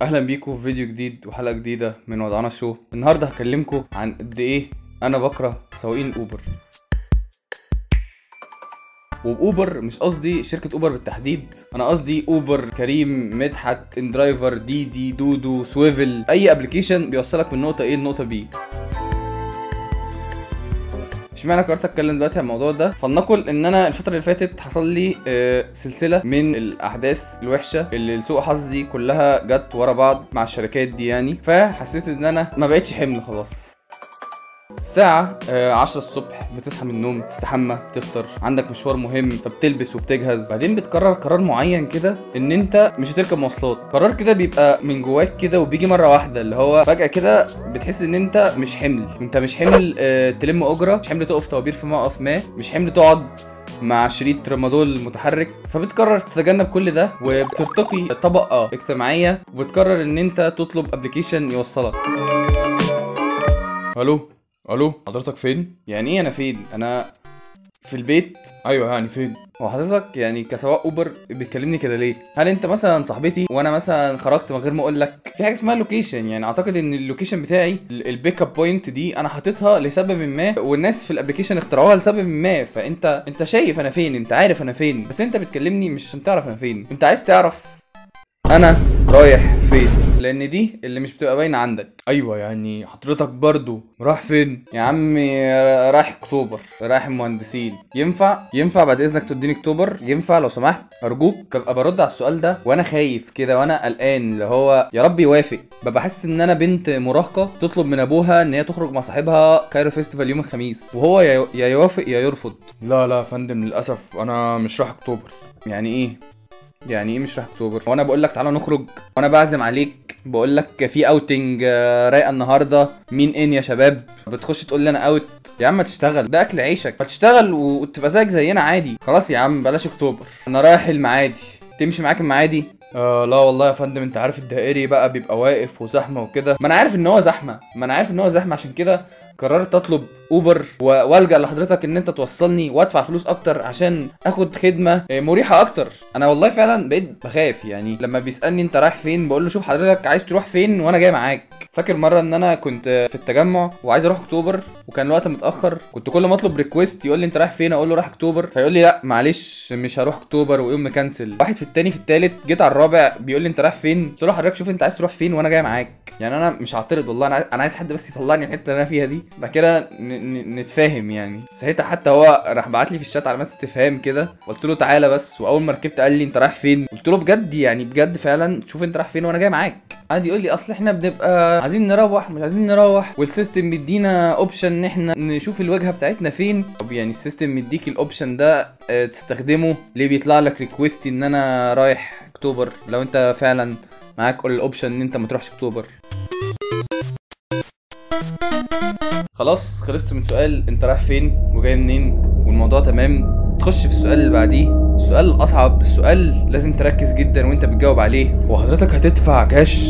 اهلا بيكم في فيديو جديد وحلقه جديده من وضعنا شو النهارده هكلمكم عن قد ايه انا بكره سواقين الاوبر وباوبر مش قصدي شركه اوبر بالتحديد انا قصدي اوبر كريم مدحت اندرايفر ديدي دودو سويفل اي ابلكيشن بيوصلك من نقطه ايه لنقطه بي اشمعنى قررت اتكلم دلوقتي عن الموضوع ده فلنقل ان انا الفتره اللي فاتت حصل لي آه، سلسله من الاحداث الوحشه اللي لسوء حظي كلها جت ورا بعض مع الشركات دي يعني فحسيت ان انا ما بقتش حمل خلاص الساعة آه، 10 الصبح بتصحى من النوم تستحمى تفطر عندك مشوار مهم فبتلبس وبتجهز بعدين بتقرر قرار معين كده ان انت مش هتركب مواصلات قرار كده بيبقى من جواك كده وبيجي مرة واحدة اللي هو فجأة كده بتحس ان انت مش حمل انت مش حمل آه، تلم اجرة مش حمل تقف طوابير في موقف ما مش حمل تقعد مع شريط رمادول متحرك فبتقرر تتجنب كل ده وبترتقي طبقة اجتماعية وبتقرر ان انت تطلب ابلكيشن يوصلك الو الو حضرتك فين يعني ايه انا فين انا في البيت ايوه يعني فين هو حضرتك يعني كسواق اوبر بتكلمني كده ليه هل انت مثلا صاحبتي وانا مثلا خرجت من غير ما اقول لك في حاجه اسمها لوكيشن يعني اعتقد ان اللوكيشن بتاعي البيك اب بوينت دي انا حاططها لسبب ما والناس في الابلكيشن اخترعوها لسبب ما فانت انت شايف انا فين انت عارف انا فين بس انت بتكلمني مش عشان تعرف انا فين انت عايز تعرف انا رايح فين لان دي اللي مش بتبقى باينه عندك ايوه يعني حضرتك برضو رايح فين يا عمي رايح اكتوبر رايح المهندسين ينفع ينفع بعد اذنك تديني اكتوبر ينفع لو سمحت ارجوك ببقى برد على السؤال ده وانا خايف كده وانا قلقان اللي هو يا رب يوافق ببقى حاسس ان انا بنت مراهقه تطلب من ابوها ان هي تخرج مع صاحبها كايرو فيستيفال يوم الخميس وهو يا يا يوافق يا يرفض لا لا يا فندم للاسف انا مش رايح اكتوبر يعني ايه يعني ايه مش رايح اكتوبر وانا بقول لك تعالى نخرج وانا بعزم عليك بقول لك في اوتنج آه، رايقه النهارده مين ان يا شباب بتخش تقول لي انا اوت يا عم تشتغل ده اكل عيشك فتشتغل وتبقى زيك زينا عادي خلاص يا عم بلاش اكتوبر انا رايح المعادي تمشي معاك المعادي آه لا والله يا فندم انت عارف الدائري بقى بيبقى واقف وزحمه وكده ما انا عارف ان هو زحمه ما انا عارف ان هو زحمه عشان كده قررت اطلب اوبر و- والجا لحضرتك ان انت توصلني وادفع فلوس اكتر عشان اخد خدمه آه، مريحه اكتر انا والله فعلا بقيت بخاف يعني لما بيسالني انت رايح فين بقول له شوف حضرتك عايز تروح فين وانا جاي معاك فاكر مره ان انا كنت في التجمع وعايز اروح اكتوبر وكان الوقت متاخر كنت كل ما اطلب ريكويست يقول لي انت رايح فين اقول له رايح اكتوبر فيقول لي لا معلش مش هروح اكتوبر ويقوم مكنسل واحد في التاني في التالت جيت على الرابع بيقول لي انت رايح فين قلت له حضرتك شوف انت عايز تروح فين وانا جاي معاك يعني انا مش هعترض والله انا عايز, أنا عايز حد بس يطلعني من الحته اللي انا فيها دي بعد كده ن- ن- نتفاهم يعني ساعتها حتى هو راح بعت لي في الشات علامات استفهام كده قلت له تعالى بس واول ما ركبت قال لي انت رايح فين قلت له بجد يعني بجد فعلا شوف انت رايح فين وانا جاي معاك قعد يقول لي اصل احنا بنبقى عايزين نروح مش عايزين نروح والسيستم مدينا اوبشن ان احنا نشوف الواجهه بتاعتنا فين طب يعني السيستم مديك الاوبشن ده اه، تستخدمه ليه بيطلع لك ريكويست ان انا رايح اكتوبر لو انت فعلا معاك الاوبشن ان انت ما تروحش اكتوبر خلاص خلصت من سؤال انت رايح فين وجاي منين والموضوع تمام تخش في السؤال اللي بعديه السؤال الاصعب السؤال لازم تركز جدا وانت بتجاوب عليه وحضرتك هتدفع كاش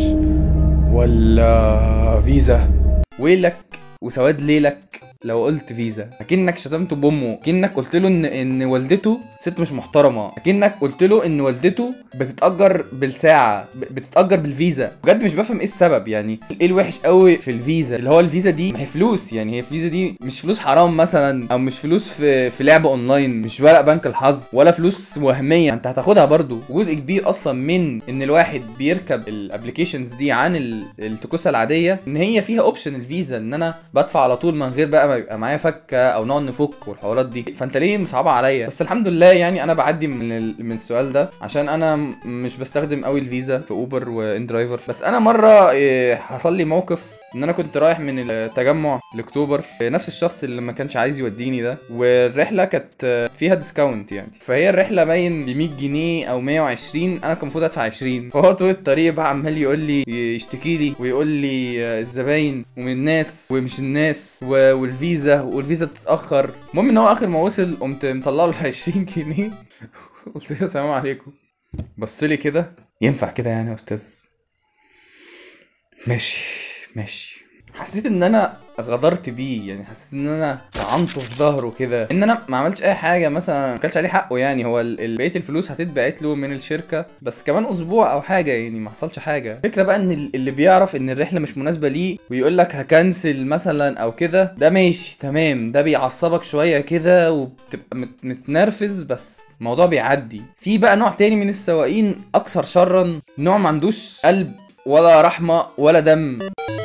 ولا فيزا ويلك وسواد ليلك لو قلت فيزا اكنك شتمته بامه اكنك قلت له ان ان والدته ست مش محترمه اكنك قلت له ان والدته بتتاجر بالساعه ب- بتتاجر بالفيزا بجد مش بفهم ايه السبب يعني ايه الوحش قوي في الفيزا اللي هو الفيزا دي ما هي فلوس يعني هي الفيزا دي مش فلوس حرام مثلا او مش فلوس في في لعبه اونلاين مش ورق بنك الحظ ولا فلوس وهميه انت هتاخدها برضو وجزء كبير اصلا من ان الواحد بيركب الابلكيشنز دي عن ال- التكوسه العاديه ان هي فيها اوبشن الفيزا ان انا بدفع على طول من غير بقى ما يبقى معايا فكه او نقعد نفك والحوارات دي فانت ليه مصعبه عليا بس الحمد لله يعني انا بعدي من ال- من السؤال ده عشان انا م- مش بستخدم قوي الفيزا في اوبر وان درايفر بس انا مره إيه، حصل لي موقف ان انا كنت رايح من التجمع لاكتوبر نفس الشخص اللي ما كانش عايز يوديني ده والرحله كانت فيها ديسكاونت يعني فهي الرحله باين ب 100 جنيه او 120 انا كان المفروض ادفع 20 فهو طول الطريق بقى عمال يقول لي يشتكي لي ويقول لي آه، الزباين ومن الناس ومش الناس و- والفيزا والفيزا بتتاخر المهم ان هو اخر ما وصل قمت مطلع له 20 جنيه قلت له السلام عليكم بص لي كده ينفع كده يعني يا استاذ ماشي ماشي حسيت ان انا غدرت بيه يعني حسيت ان انا طعنته في ظهره كده ان انا ما عملتش اي حاجه مثلا ما كلش عليه حقه يعني هو ال- ال- بقيه الفلوس هتتبعت له من الشركه بس كمان اسبوع او حاجه يعني ما حصلش حاجه الفكره بقى ان ال- اللي بيعرف ان الرحله مش مناسبه ليه ويقول لك هكنسل مثلا او كده ده ماشي تمام ده بيعصبك شويه كده وبتبقى مت- متنرفز بس الموضوع بيعدي في بقى نوع تاني من السواقين اكثر شرا نوع ما عندوش قلب ولا رحمه ولا دم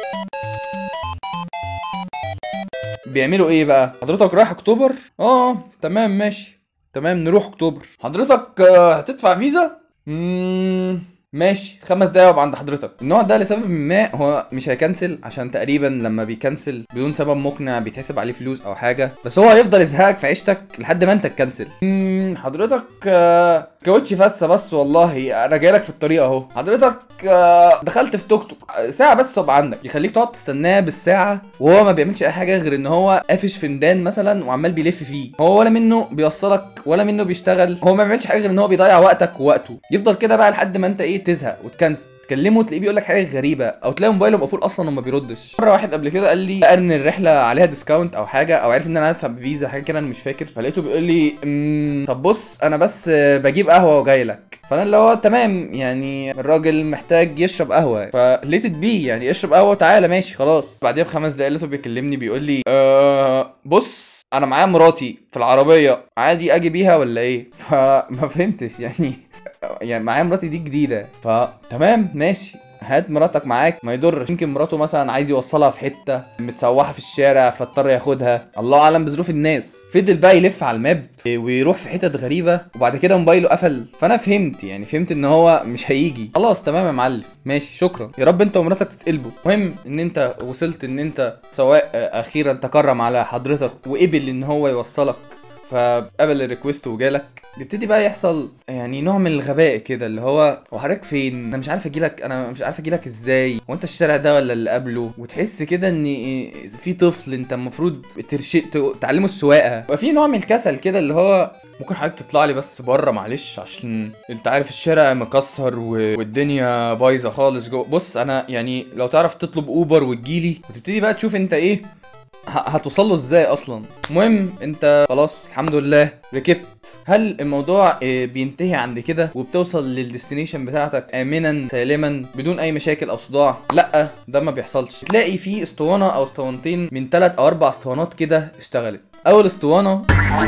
بيعملوا ايه بقى حضرتك رايح اكتوبر اه تمام ماشي تمام نروح اكتوبر حضرتك آه، هتدفع فيزا مم، ماشي خمس دقايق وابقى عند حضرتك النوع ده لسبب ما هو مش هيكنسل عشان تقريبا لما بيكنسل بدون سبب مقنع بيتحسب عليه فلوس او حاجه بس هو هيفضل يزهقك في عيشتك لحد ما انت تكنسل مم، حضرتك آه، كاوتشي فسه بس والله انا جايلك في الطريق اهو حضرتك آه، دخلت في توك توك آه، ساعه بس وابقى عندك يخليك تقعد تستناه بالساعه وهو ما بيعملش اي حاجه غير ان هو قافش في ميدان مثلا وعمال بيلف فيه هو ولا منه بيوصلك ولا منه بيشتغل هو ما بيعملش حاجه غير ان هو بيضيع وقتك ووقته يفضل كده بقى لحد ما انت ايه تزهق وتكنسل تكلمه تلاقيه بيقول لك حاجه غريبه او تلاقي موبايله مقفول اصلا وما بيردش مره واحد قبل كده قال لي قال ان الرحله عليها ديسكاونت او حاجه او عارف ان انا هدفع بفيزا حاجه كده انا مش فاكر فلقيته بيقول لي "أمم، طب بص انا بس آه، بجيب قهوه وجاي لك فانا اللي هو تمام يعني الراجل محتاج يشرب قهوه فليت بي يعني اشرب قهوه تعالى ماشي خلاص بعديها بخمس دقايق لقيته بيكلمني بيقول لي أه بص انا معايا مراتي في العربيه عادي اجي بيها ولا ايه فما فهمتش يعني يعني معايا مراتي دي جديده فتمام ماشي هات مراتك معاك ما يضرش يمكن مراته مثلا عايز يوصلها في حته متسوحه في الشارع فاضطر ياخدها الله اعلم بظروف الناس فضل بقى يلف على الماب ويروح في حتت غريبه وبعد كده موبايله قفل فانا فهمت يعني فهمت ان هو مش هيجي خلاص تمام يا معلم ماشي شكرا يا رب انت ومراتك تتقلبوا المهم ان انت وصلت ان انت سواء آه، اخيرا تكرم على حضرتك وقبل ان هو يوصلك فقبل الريكوست وجالك بيبتدي بقى يحصل يعني نوع من الغباء كده اللي هو هو حضرتك فين انا مش عارف اجيلك انا مش عارف اجيلك ازاي وانت الشارع ده ولا اللي قبله وتحس كده ان في طفل انت المفروض ترشي ت- تعلمه السواقه وفي نوع من الكسل كده اللي هو ممكن حضرتك تطلع لي بس بره معلش عشان انت عارف الشارع مكسر و... والدنيا بايظه خالص جوه بص انا يعني لو تعرف تطلب اوبر وتجيلي وتبتدي بقى تشوف انت ايه ه- هتوصل له ازاي اصلا المهم انت خلاص الحمد لله ركبت هل الموضوع آه، بينتهي عند كده وبتوصل للديستنيشن بتاعتك امنا سالما بدون اي مشاكل او صداع لا ده ما بيحصلش تلاقي في اسطوانه او اسطوانتين من ثلاث او اربع اسطوانات كده اشتغلت اول اسطوانه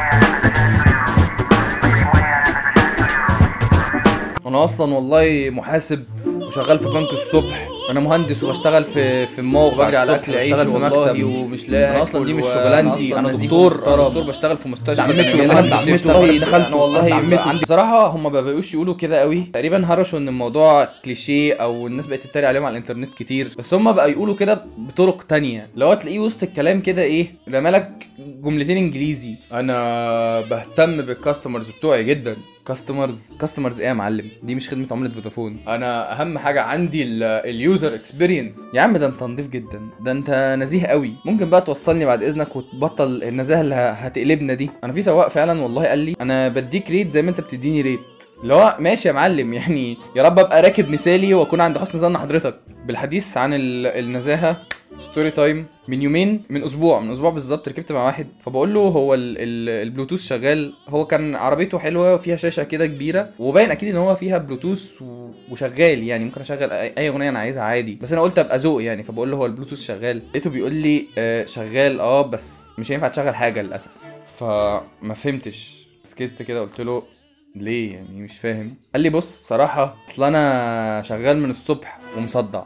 انا اصلا والله محاسب وشغال في بنك الصبح انا مهندس وبشتغل في في موقع وبجري على الصبح أكل عيش وبشتغل في والله مكتب ومش لاقي انا اصلا دي آكل مش و- شغلانتي أنا انا أصلاً دكتور نزيف انا محترم. دكتور بشتغل في مستشفى دعمته أنا والله، جالي- دعمته دعمته والله، والله دخلته انا والله دعمته. عندي بصراحه هم ما بقوش يقولوا كده قوي تقريبا هرشوا ان الموضوع كليشيه او الناس بقت تتريق عليهم على الانترنت كتير بس هم بقى يقولوا كده بطرق تانية اللي هو تلاقيه وسط الكلام كده ايه رمالك جملتين انجليزي انا بهتم بالكاستمرز بتوعي جدا كاستمرز كاستمرز ايه يا معلم دي مش خدمه عملاء فودافون انا اهم حاجه عندي اليوزر اكسبيرينس يا عم ده انت نضيف جدا ده انت نزيه قوي ممكن بقى توصلني بعد اذنك وتبطل النزاهه اللي ه- هتقلبنا دي انا في سواق فعلا والله قال لي انا بديك ريت زي ما انت بتديني ريت اللي هو ماشي يا معلم يعني يا رب ابقى راكب مثالي واكون عند حسن ظن حضرتك بالحديث عن ال- النزاهه ستوري تايم من يومين من اسبوع من اسبوع بالظبط ركبت مع واحد فبقول له هو ال ال البلوتوث شغال هو كان عربيته حلوه وفيها شاشه كده كبيره وباين اكيد ان هو فيها بلوتوث و- وشغال يعني ممكن اشغل اي أي اغنيه انا عايزها عادي بس انا قلت ابقى ذوق يعني فبقول له هو البلوتوث شغال لقيته بيقول لي آه شغال اه بس مش هينفع تشغل حاجه للاسف فما فهمتش سكت كده قلت له ليه يعني مش فاهم قال لي بص بصراحه اصل انا شغال من الصبح ومصدع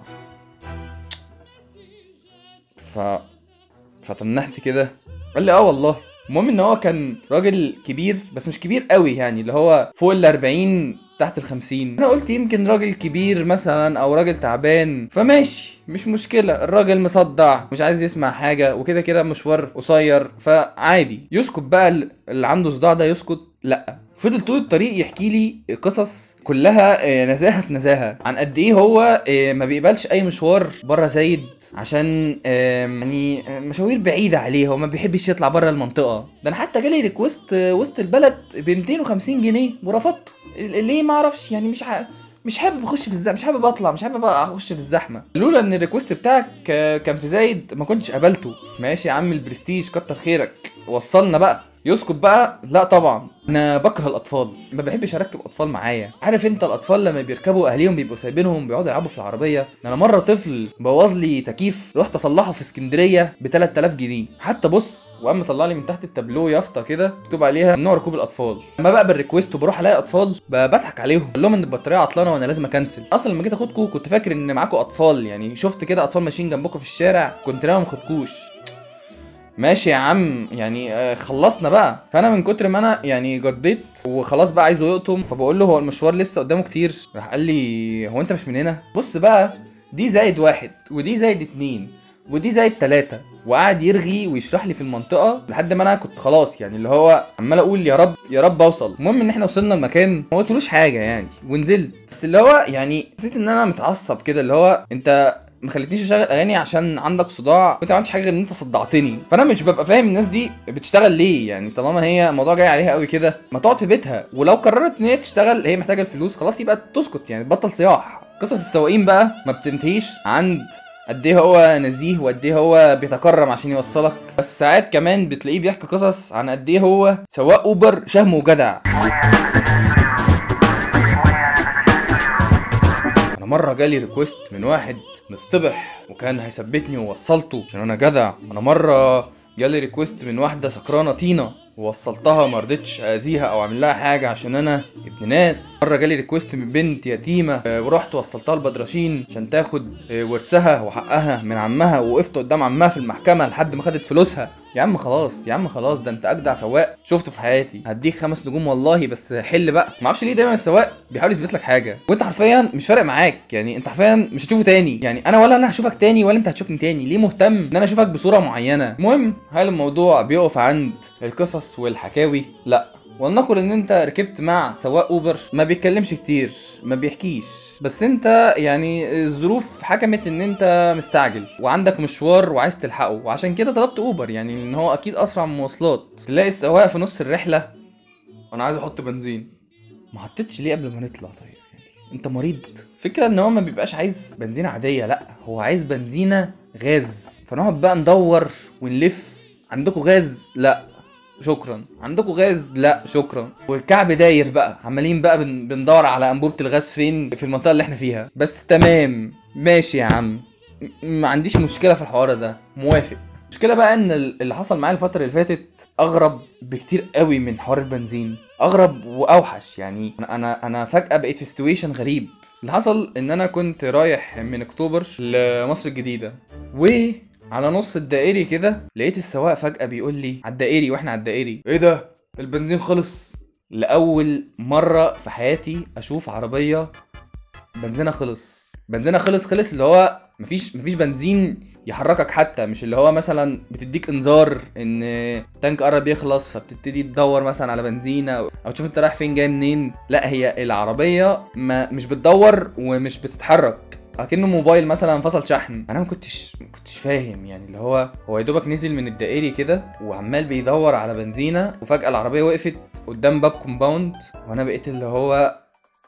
ف فتنحت كده قال لي اه والله المهم ان هو كان راجل كبير بس مش كبير قوي يعني اللي هو فوق ال 40 تحت ال 50 انا قلت يمكن راجل كبير مثلا او راجل تعبان فماشي مش مشكله الراجل مصدع مش عايز يسمع حاجه وكده كده مشوار قصير فعادي يسكت بقى ال- اللي عنده صداع ده يسكت لا فضل طول الطريق يحكي لي قصص كلها آه، نزاهه في نزاهه عن قد ايه هو آه، ما بيقبلش اي مشوار بره زايد عشان آم، يعني آه، مشاوير بعيده عليه هو ما بيحبش يطلع بره المنطقه ده انا حتى جالي ريكوست آه، وسط البلد ب 250 جنيه ورفضته ال- ليه ما اعرفش يعني مش ع... مش حابب اخش في الزحمه مش حابب اطلع مش حابب اخش في الزحمه لولا ان الريكوست بتاعك آه، كان في زايد ما كنتش قبلته ماشي يا عم البرستيج كتر خيرك وصلنا بقى يسكت بقى لا طبعا انا بكره الاطفال ما بحبش اركب اطفال معايا عارف انت الاطفال لما بيركبوا اهاليهم بيبقوا سايبينهم بيقعدوا يلعبوا في العربيه انا مره طفل بوظ لي تكييف رحت اصلحه في اسكندريه ب 3000 جنيه حتى بص وقام مطلع لي من تحت التابلو يافطه كده مكتوب عليها ممنوع ركوب الاطفال لما بقى بالريكوست وبروح الاقي اطفال ب- بضحك عليهم بقول لهم ان البطاريه عطلانه وانا لازم اكنسل اصلا لما جيت اخدكم كنت فاكر ان معاكم اطفال يعني شفت كده اطفال ماشيين جنبكم في الشارع كنت ناوي ما اخدكوش ماشي يا عم يعني آه، خلصنا بقى فانا من كتر ما انا يعني جديت وخلاص بقى عايزه يقطم فبقول له هو المشوار لسه قدامه كتير راح قال لي هو انت مش من هنا بص بقى دي زائد واحد ودي زائد اتنين ودي زائد تلاتة وقعد يرغي ويشرح لي في المنطقة لحد ما انا كنت خلاص يعني اللي هو عمال اقول يا رب يا رب اوصل المهم ان احنا وصلنا المكان ما قلتلوش حاجة يعني ونزلت بس اللي هو يعني حسيت ان انا متعصب كده اللي هو انت ما خلتنيش اشغل اغاني عشان عندك صداع وانت ما عملتش حاجه غير ان انت صدعتني فانا مش ببقى فاهم الناس دي بتشتغل ليه يعني طالما هي الموضوع جاي عليها قوي كده ما تقعد في بيتها ولو قررت ان هي تشتغل هي محتاجه الفلوس خلاص يبقى تسكت يعني تبطل صياح قصص السواقين بقى ما بتنتهيش عند قد ايه هو نزيه وقد ايه هو بيتكرم عشان يوصلك بس ساعات كمان بتلاقيه بيحكي قصص عن قد ايه هو سواق اوبر شهم وجدع انا مره جالي ريكوست من واحد مصطبح وكان هيثبتني ووصلته عشان انا جدع انا مره جالي ريكوست من واحده سكرانه طينه ووصلتها ما رضيتش اذيها او اعمل لها حاجه عشان انا ابن ناس مره جالي ريكوست من بنت يتيمه آه، ورحت وصلتها البدرشين عشان تاخد آه، ورثها وحقها من عمها ووقفت قدام عمها في المحكمه لحد ما خدت فلوسها يا عم خلاص يا عم خلاص ده انت اجدع سواق شفته في حياتي هديك خمس نجوم والله بس حل بقى ما اعرفش ليه دايما السواق بيحاول يثبت لك حاجه وانت حرفيا مش فارق معاك يعني انت حرفيا مش هتشوفه تاني يعني انا ولا انا هشوفك تاني ولا انت هتشوفني تاني ليه مهتم ان انا اشوفك بصوره معينه المهم هل الموضوع بيقف عند القصص والحكاوي لا ولنقل ان انت ركبت مع سواق اوبر ما بيتكلمش كتير ما بيحكيش بس انت يعني الظروف حكمت ان انت مستعجل وعندك مشوار وعايز تلحقه وعشان كده طلبت اوبر يعني لان هو اكيد اسرع من المواصلات تلاقي السواق في نص الرحله انا عايز احط بنزين ما حطيتش ليه قبل ما نطلع طيب يعني انت مريض فكرة ان هو ما بيبقاش عايز بنزينة عادية لا هو عايز بنزينة غاز فنقعد بقى ندور ونلف عندكم غاز لا شكرا عندكم غاز لا شكرا والكعب داير بقى عمالين بقى بن... بندور على انبوبه الغاز فين في المنطقه اللي احنا فيها بس تمام ماشي يا عم م- ما عنديش مشكله في الحوار ده موافق المشكله بقى ان ال- اللي حصل معايا الفتره اللي فاتت اغرب بكتير قوي من حوار البنزين اغرب واوحش يعني انا انا انا فجاه بقيت في سيتويشن غريب اللي حصل ان انا كنت رايح من اكتوبر لمصر الجديده وعلى نص الدائري كده لقيت السواق فجاه بيقول لي على الدائري واحنا على الدائري ايه ده البنزين خلص لاول مره في حياتي اشوف عربيه بنزينها خلص بنزينها خلص خلص اللي هو مفيش مفيش بنزين يحركك حتى مش اللي هو مثلا بتديك انذار ان تانك قرب يخلص فبتبتدي تدور مثلا على بنزين او او تشوف انت رايح فين جاي منين لا هي العربيه ما مش بتدور ومش بتتحرك اكنه موبايل مثلا فصل شحن انا ما كنتش ما كنتش فاهم يعني اللي هو هو يا دوبك نزل من الدائري كده وعمال بيدور على بنزينه وفجاه العربيه وقفت قدام باب كومباوند وانا بقيت اللي هو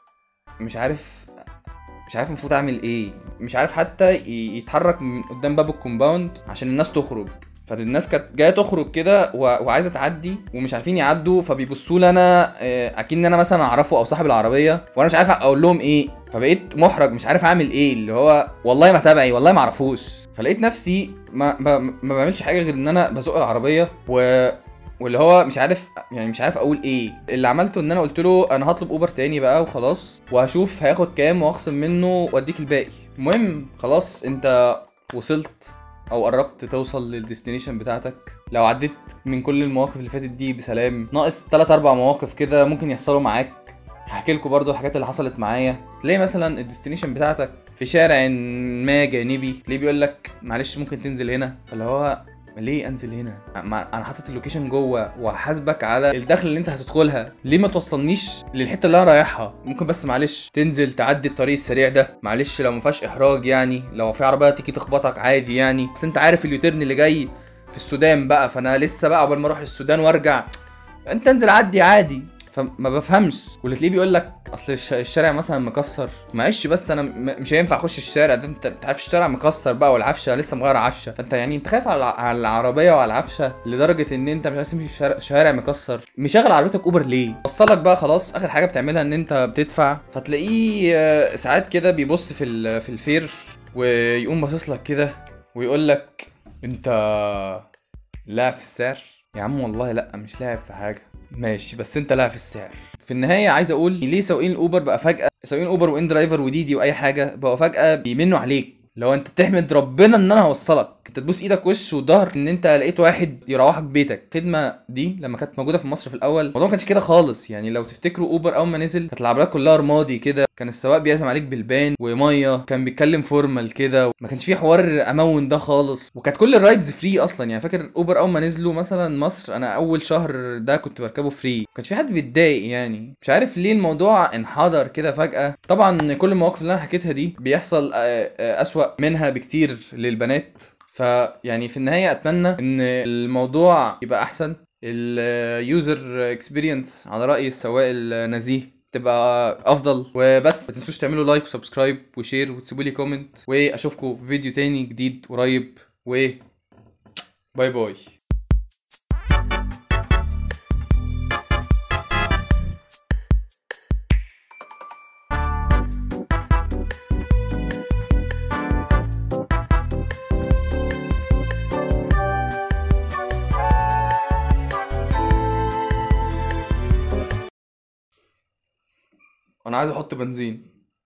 مش عارف مش عارف المفروض اعمل ايه مش عارف حتى ي- يتحرك من قدام باب الكومباوند عشان الناس تخرج فالناس كانت جايه تخرج كده و... وعايزه تعدي ومش عارفين يعدوا فبيبصوا لي انا آه، اكن انا مثلا اعرفه او صاحب العربيه وانا مش عارف اقول لهم ايه فبقيت محرج مش عارف اعمل ايه اللي هو والله ما تابعي والله ما اعرفوش فلقيت نفسي ما ما, ما بعملش حاجه غير ان انا بزق العربيه و واللي هو مش عارف يعني مش عارف اقول ايه اللي عملته ان انا قلت له انا هطلب اوبر تاني بقى وخلاص وهشوف هياخد كام واخصم منه واديك الباقي المهم خلاص انت وصلت او قربت توصل للديستنيشن بتاعتك لو عديت من كل المواقف اللي فاتت دي بسلام ناقص 3 4 مواقف كده ممكن يحصلوا معاك هحكي لكم برضو الحاجات اللي حصلت معايا تلاقي مثلا الديستنيشن بتاعتك في شارع ما جانبي ليه بيقول لك معلش ممكن تنزل هنا فاللي هو ليه انزل هنا ما انا حاطط اللوكيشن جوه وهحاسبك على الدخل اللي انت هتدخلها ليه ما توصلنيش للحته اللي انا رايحها ممكن بس معلش تنزل تعدي الطريق السريع ده معلش لو ما فيهاش احراج يعني لو في عربيه تيجي تخبطك عادي يعني بس انت عارف اليوتيرن اللي جاي في السودان بقى فانا لسه بقى قبل ما اروح السودان وارجع انت انزل عدي عادي فما بفهمش واللي تلاقيه بيقول لك اصل الش- الشارع مثلا مكسر معلش بس انا م- مش هينفع اخش الشارع ده انت انت عارف الشارع مكسر بقى والعفشه لسه مغير عفشه فانت يعني انت خايف على على العربيه وعلى العفشه لدرجه ان انت مش عايز تمشي في شارع, شارع مكسر مشغل عربيتك اوبر ليه وصلك بقى خلاص اخر حاجه بتعملها ان انت بتدفع فتلاقيه آه، ساعات كده بيبص في ال- في الفير ويقوم باصص لك كده ويقول لك انت لاعب في السعر يا عم والله لا مش لاعب في حاجه ماشي بس انت لاعب في السعر في النهايه عايز اقول ليه سواقين الاوبر بقى فجاه سواقين اوبر وان درايفر وديدي واي حاجه بقوا فجاه بيمنوا عليك لو انت تحمد ربنا ان انا هوصلك انت تبوس ايدك وش وظهر ان انت لقيت واحد يروحك بيتك الخدمه دي لما كانت موجوده في مصر في الاول الموضوع ما كانش كده خالص يعني لو تفتكروا اوبر اول ما نزل كانت العربيات كلها رمادي كده كان السواق بيعزم عليك بالبان وميه كان بيتكلم فورمال كده ما كانش فيه حوار امون ده خالص وكانت كل الرايدز فري اصلا يعني فاكر اوبر اول ما نزلوا مثلا مصر انا اول شهر ده كنت بركبه فري ما كانش في حد بيتضايق يعني مش عارف ليه الموضوع انحدر كده فجاه طبعا كل المواقف اللي انا حكيتها دي بيحصل آه، آه، اسوأ منها بكتير للبنات فيعني في النهايه اتمنى ان الموضوع يبقى احسن اليوزر اكسبيرينس على راي السواق النزيه تبقى افضل وبس ما تنسوش تعملوا لايك وسبسكرايب وشير وتسيبوا لي كومنت واشوفكم في فيديو تاني جديد قريب و باي باي انا عايز احط بنزين